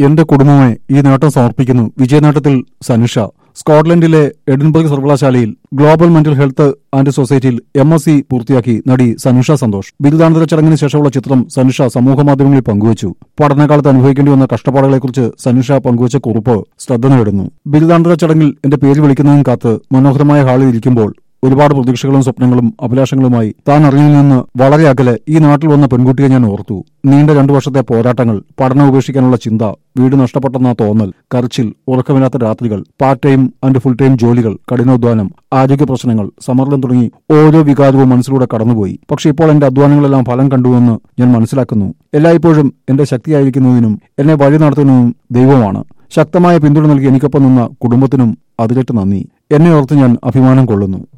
എന്റെ കുടുംബമെ ഈ നേട്ടം സമർപ്പിക്കുന്നു വിജയനേട്ടത്തിൽ സനുഷ സ്കോട്ട്ലൻഡിലെ എഡിൻബർഗ് സർവകലാശാലയിൽ ഗ്ലോബൽ മെന്റൽ ഹെൽത്ത് ആൻഡ് സൊസൈറ്റിയിൽ എം എസ് സി പൂർത്തിയാക്കി നടി സനുഷ സന്തോഷ് ബിരുദാനന്തര ചടങ്ങിന് ശേഷമുള്ള ചിത്രം സനുഷ സമൂഹമാധ്യമങ്ങളിൽ പങ്കുവച്ചു പഠനകാലത്ത് അനുഭവിക്കേണ്ടി വന്ന കഷ്ടപ്പാടുകളെക്കുറിച്ച് സനുഷ പങ്കുവച്ച കുറിപ്പ് ശ്രദ്ധ നേടുന്നു ബിരുദാനന്തര ചടങ്ങിൽ എന്റെ പേര് വിളിക്കുന്നതിന് കാത്ത് മനോഹരമായ ഹാളിൽ ഇരിക്കുമ്പോൾ ഒരുപാട് പ്രതീക്ഷകളും സ്വപ്നങ്ങളും അഭിലാഷങ്ങളുമായി താൻ അറിഞ്ഞിൽ നിന്ന് വളരെ അകലെ ഈ നാട്ടിൽ വന്ന പെൺകുട്ടിയെ ഞാൻ ഓർത്തു നീണ്ട രണ്ടു വർഷത്തെ പോരാട്ടങ്ങൾ പഠനം ഉപേക്ഷിക്കാനുള്ള ചിന്ത വീട് നഷ്ടപ്പെട്ടെന്ന തോന്നൽ കരച്ചിൽ ഉറക്കമില്ലാത്ത രാത്രികൾ part time and full time ജോലികൾ കഠിനാധ്വാനം ആരോഗ്യ പ്രശ്നങ്ങൾ സമ്മർദ്ദം തുടങ്ങി ഓരോ വികാരവും മനസ്സിലൂടെ കടന്നുപോയി പക്ഷെ ഇപ്പോൾ എന്റെ അധ്വാനങ്ങളെല്ലാം ഫലം കണ്ടുവെന്ന് ഞാൻ മനസ്സിലാക്കുന്നു എല്ലായ്പ്പോഴും എന്റെ ശക്തിയായിരിക്കുന്നതിനും എന്നെ വഴി നടത്തുന്നതിനും ദൈവമാണ് ശക്തമായ പിന്തുണ നൽകി എനിക്കൊപ്പം നിന്ന കുടുംബത്തിനും അതിലിട്ട് നന്ദി എന്നെ ഓർത്ത് ഞാൻ അഭിമാനം കൊള്ളുന്നു